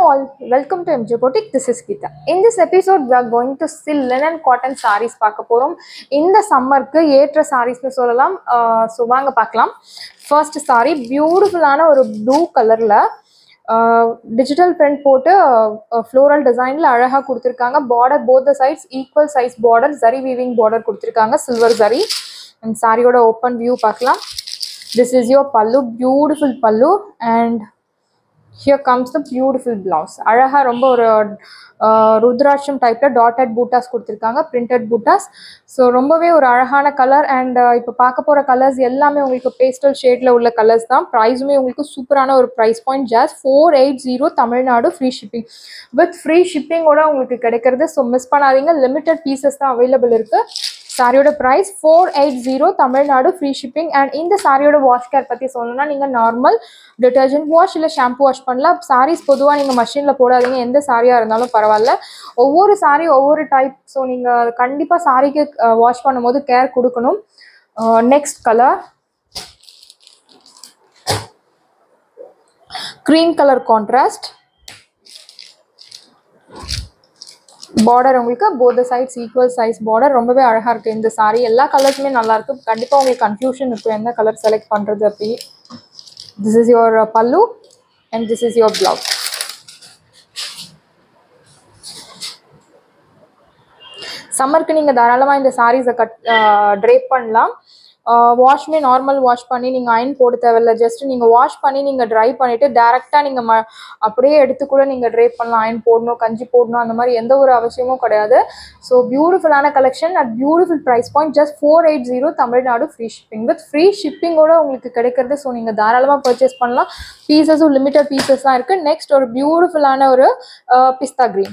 all, welcome to MJ Boutique. This is Geeta. In this episode, we are going to see linen cotton sarees பார்க்க போகிறோம் இந்த சம்மருக்கு ஏற்ற சாரீஸ்னு சொல்லலாம் so வாங்க பார்க்கலாம் ஃபர்ஸ்ட் சாரி பியூட்டிஃபுல்லான ஒரு ப்ளூ கலரில் டிஜிட்டல் பிரிண்ட் போட்டு ஃப்ளோரல் டிசைனில் அழகாக கொடுத்துருக்காங்க border both the sides equal size border zari weaving border கொடுத்துருக்காங்க சில்வர் ஜரி அண்ட் சாரியோட ஓப்பன் வியூ பார்க்கலாம் this is your pallu beautiful pallu and here comes the beautiful blouse அழகாக ரொம்ப ஒரு ருத்ராட்சம் டைப்பில் டாட்டட் பூட்டாஸ் கொடுத்துருக்காங்க பிரிண்டட் பூட்டாஸ் ஸோ ரொம்பவே ஒரு அழகான கலர் அண்ட் இப்போ பார்க்க போகிற கலர்ஸ் எல்லாமே உங்களுக்கு பேஸ்டல் ஷேடில் உள்ள கலர்ஸ் தான் ப்ரைஸுமே உங்களுக்கு சூப்பரான ஒரு price point just four eight zero Tamil Nadu free shipping with free ஷிப்பிங்கோட உங்களுக்கு கிடைக்கிறது ஸோ மிஸ் பண்ணாதீங்க லிமிட்டட் பீசஸ் தான் அவைலபிள் இருக்குது சாரியோட price four eight zero Tamil Nadu free shipping and இந்த சாரியோட வாஷ் கேர் பற்றி சொல்லணும்னா நீங்கள் நார்மல் டிட்டர்ஜென்ட் வாஷ் இல்லை ஷாம்பு வாஷ் பண்ணலாம் சாரீஸ் பொதுவாக நீங்கள் மஷினில் போடாதீங்க எந்த சாரியாக இருந்தாலும் பரவாயில்ல ஒவ்வொரு சாரி ஒவ்வொரு டைப் ஸோ நீங்கள் கண்டிப்பாக சாரிக்கு வாஷ் பண்ணும்போது கேர் கொடுக்கணும் next colour cream colour contrast border உங்களுக்கு both sides equal size border ரொம்பவே அழகாக இருக்குது இந்த சாரி எல்லா கலர்ஸுமே நல்லா இருக்கு கண்டிப்பாக உங்களுக்கு கன்ஃபியூஷன் இருக்கும் எந்த கலர் செலக்ட் பண்ணுறது அப்படி this is your pallu and this is your blouse சம்மருக்கு நீங்கள் தாராளமாக இந்த சாரீஸை கட் ட்ரேப் பண்ணலாம் வாஷ்மே நார்மல் வாஷ் பண்ணி நீங்கள் அயன் போட தேவையில்ல ஜஸ்ட் நீங்கள் வாஷ் பண்ணி நீங்கள் ட்ரை பண்ணிவிட்டு டேரெக்டாக நீங்கள் ம அப்படியே எடுத்து கூட நீங்கள் ட்ரேப் பண்ணலாம் அயன் போடணும் கஞ்சி போடணும் அந்த மாதிரி எந்த ஒரு அவசியமும் கிடையாது ஸோ பியூட்டிஃபுல்லான collection at beautiful price point just four eight zero Tamil Nadu free shipping with free ஷிப்பிங்கோட உங்களுக்கு கிடைக்கிறது ஸோ நீங்கள் தாராளமாக பர்ச்சேஸ் பண்ணலாம் பீசஸும் லிமிட்டட் பீசஸ் தான் இருக்குது நெக்ஸ்ட் ஒரு பியூட்டிஃபுல்லான ஒரு pista green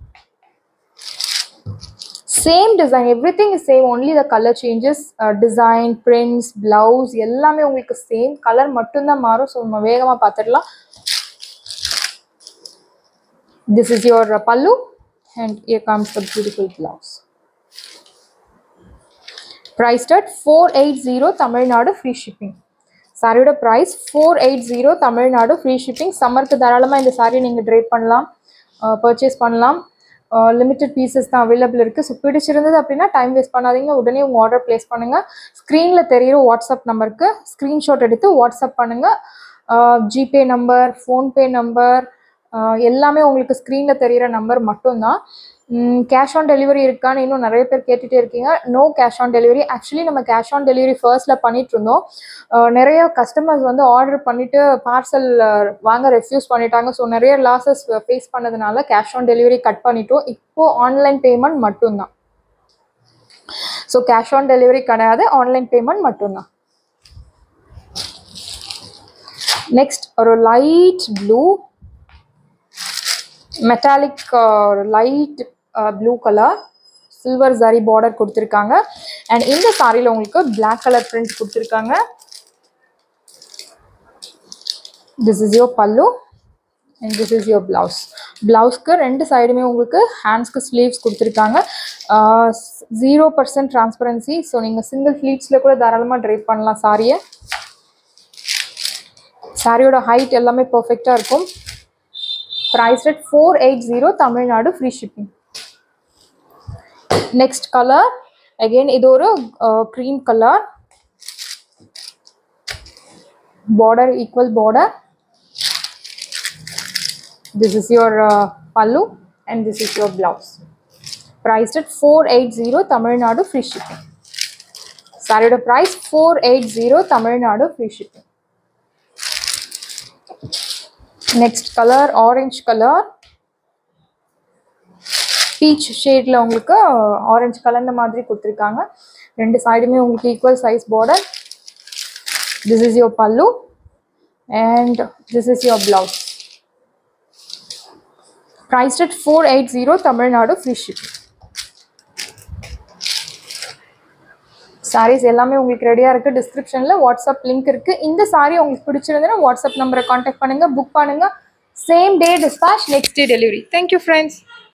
same design everything is same only the colour changes design prints blouse எல்லாமே உங்களுக்கு சேம் கலர் மட்டும்தான் மாறும் ஸோ நம்ம வேகமாக பார்த்துடலாம் this is your pallu and here comes the beautiful blouse priced at four eight zero Tamil Nadu free shipping சாரியோட price four eight zero Tamil Nadu free shipping சம்மருக்கு தாராளமாக இந்த சாரியை நீங்கள் ட்ரேட் பண்ணலாம் பர்ச்சேஸ் பண்ணலாம் லிமிட்டட் பீசஸ் தான் அவைலபிள் இருக்குது ஸோ பிடிச்சிருந்தது அப்படின்னா டைம் வேஸ்ட் பண்ணாதீங்க உடனே உங்கள் ஆர்டர் ப்ளேஸ் பண்ணுங்கள் ஸ்க்ரீனில் தெரிகிற வாட்ஸ்அப் நம்பருக்கு ஸ்க்ரீன்ஷாட் எடுத்து வாட்ஸ்அப் பண்ணுங்கள் ஜிபே நம்பர் ஃபோன்பே நம்பர் எல்லாமே உங்களுக்கு ஸ்க்ரீனில் தெரிகிற நம்பர் மட்டும்தான் கேஷ் ஆன் டெலிவரி இருக்கான்னு இன்னும் நிறைய பேர் கேட்டுகிட்டே இருக்கீங்க no cash on delivery actually நம்ம கேஷ் ஆன் டெலிவரி ஃபர்ஸ்ட்டில் பண்ணிட்டு இருந்தோம் நிறைய கஸ்டமர்ஸ் வந்து ஆர்டர் பண்ணிவிட்டு பார்சல் வாங்க ரெஃப்யூஸ் பண்ணிட்டாங்க ஸோ நிறைய லாஸஸ் ஃபேஸ் பண்ணதுனால கேஷ் ஆன் டெலிவரி கட் பண்ணிட்டோம் இப்போது ஆன்லைன் பேமெண்ட் மட்டும்தான் ஸோ கேஷ் ஆன் டெலிவரி கிடையாது ஆன்லைன் பேமெண்ட் மட்டும்தான் நெக்ஸ்ட் ஒரு light blue metallic light blue colour silver zari border கொடுத்துருக்காங்க அண்ட் இந்த சாரியில் உங்களுக்கு பிளாக் கலர் பிரிண்ட் கொடுத்துருக்காங்க this is your pallu and this is your blouse பிளவுஸ்க்கு ரெண்டு சைடுமே உங்களுக்கு ஹேண்ட்ஸ்க்கு ஸ்லீவ்ஸ் கொடுத்துருக்காங்க ஜீரோ பர்சன்ட் டிரான்ஸ்பரன்சி ஸோ நீங்கள் சிங்கிள் ஃப்ளீட்ஸில் கூட தாராளமாக ட்ரைப் பண்ணலாம் சாரியை சாரியோட ஹைட் எல்லாமே பர்ஃபெக்டாக இருக்கும் price rate four eight zero Tamil Nadu free shipping next colour again இது ஒரு cream colour border equal border this is your uh, pallu and this is your blouse priced at 480 tamil nadu free shipping saree price 480 tamil nadu free shipping next color orange color peach ஷேடில் உங்களுக்கு orange கலந்த மாதிரி கொடுத்துருக்காங்க ரெண்டு சைடுமே உங்களுக்கு equal size border this is your pallu and this is your blouse priced at 480 tamil nadu free shipping sarees எல்லாமே உங்களுக்கு ரெடியாக இருக்குது டிஸ்கிரிப்ஷனில் வாட்ஸ்அப் லிங்க் இருக்குது இந்த சாரீ உங்களுக்கு பிடிச்சிருந்ததுன்னா வாட்ஸ்அப் நம்பரை காண்டாக்ட் பண்ணுங்கள் புக் பண்ணுங்கள் same day dispatch next day delivery thank you friends